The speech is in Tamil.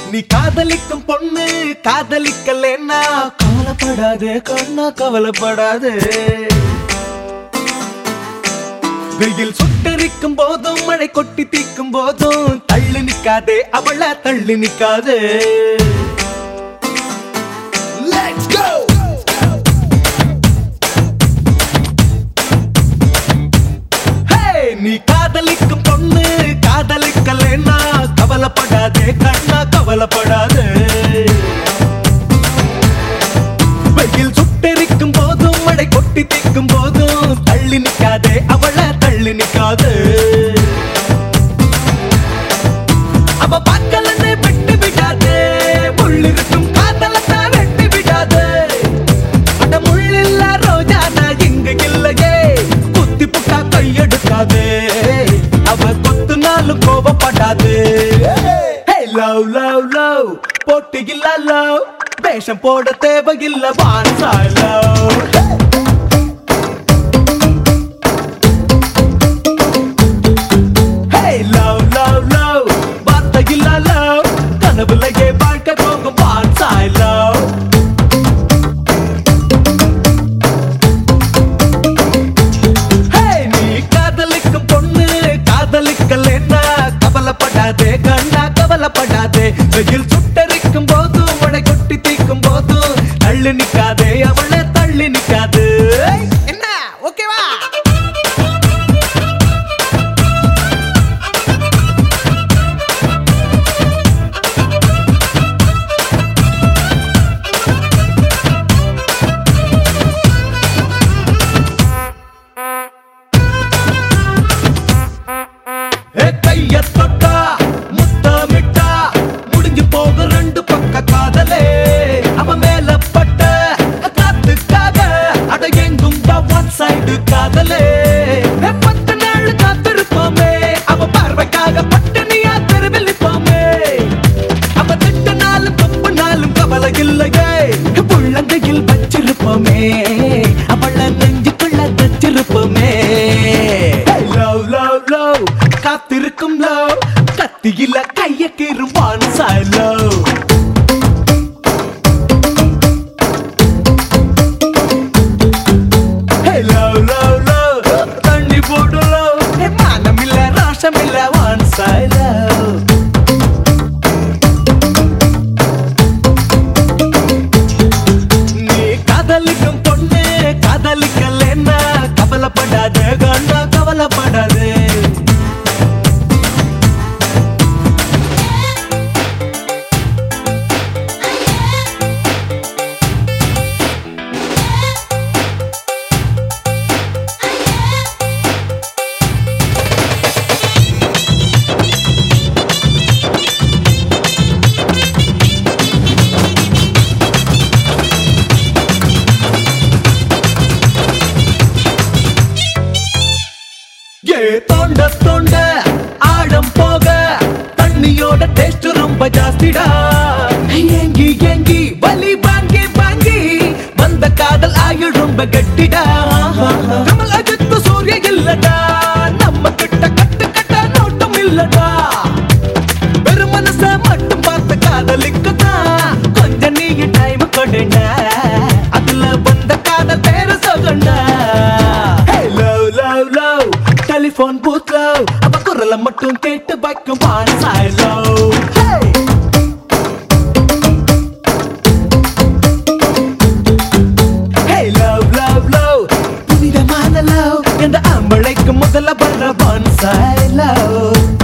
நீ காதலிக்கும் பொண்ணு காதலிக்கலன்னா கவலைப்படாதே கண்ணா கவலைப்படாதே வெயில் சுட்டரிக்கும் போதும் மழை கொட்டி தீக்கும் போதும் தள்ளி நிக்காதே அவள தள்ளி நிக்காதே Let's go! Hey! நீ காதலிக்கும் பொண்ணு காதலிக்கலன்னா கவலைப்படாதே கண்ணா கவலைப்படாதே வெயில் சுட்டெரிக்கும் போதும் மழை கொட்டி தீக்கும் போதும் தள்ளி நிக்காதே அவள தள்ளி நிக்காதே அவ பார்க்கலன்னு விட்டு விடாதே முள்ளிருக்கும் காதலத்தான் வெட்டி விடாதே அட முள்ளில்ல ரோஜா நான் இங்க இல்லையே குத்தி புட்டா கையெடுக்காதே அவ கொத்துனாலும் கோபப்படாதே லவ் லவ் லவ் போட்டு இல்ல லவ் வேஷம் போட தேவையில்ல வான்சா love Hey, love, love, love. வார்த்தை இல்ல love. கனவுலயே வாழ்க்கை போகும் வான்சாய் love. Hey, நீ காதலிக்கும் பொண்ணு காதலிக்கலன்னா கவலைப்படாதே கண்ணா கவலைப்படாதே வெயில் சுட்டரிக்கும் போதும் மழை கொட்டி தீக்கும் போதும் தள்ளி நிக்காதே அவளை தள்ளி நிக்காது என்ன ஓகேவா ஏ, கைய தொட்டா முத்தமிட்டா முடிஞ்சு போக ரெண்டு பக்க காதலே அவன் மேல பட்ட காத்துக்காக அட எங்கும் ஒன் சைடு காதலே ஏ, பத்து நாள் காத்திருப்போமே அவ பார்வைக்காக பட்டினியா தெருவில் நிற்போமே அவ திட்டினாலும் துப்புனாலும் கவலை இல்லையே உள்ளங்கையில் வச்சிருப்போமே அவள நெஞ்சுக்குள்ள தச்சிருப்போமே லவ் லவ் லவ் காத்திருக்கும் லவ் கத்தியில கைய கீறுவான் சாய் லவ் லவ் லவ் லவ் தண்ணி போடு லவ் மானம் இல்ல ரோஷம் இல்ல வான் சாய் லவ் நீ காதலிக்கும் பொண்ணு காதலிக்கலன்னா கவலைப்படாத கண்ணா கவலைப்படாதே ஏ தோண்ட தோண்ட ஆழம் போக தண்ணியோட டேஸ்ட் ரொம்ப ஜாஸ்திடா ஏங்கி ஏங்கி வலி வாங்கி வாங்கி வந்த காதல் ஆயுள் ரொம்ப கட்டிடா கமல் அஜித் சூரிய இல்லடா நம்ம கிட்ட கட்டு கட்ட நோட்டம் இல்லடா வெறும் மனச மட்டும் பார்த்து காதலிக்கதான் கொஞ்ச நீ டைம் கொடுண்டா அதுல வந்த காதல் பேரு சொகண்டா love love love telephone booth love அவ குரலை மட்டும் கேட்டு வைக்கும் பான்சாய் லவ் லவ் லவ் லவ் புனிதமான லவ் என்ற ஆம்பளைக்கு முதல்ல வர்ற பான்சாய் லவ்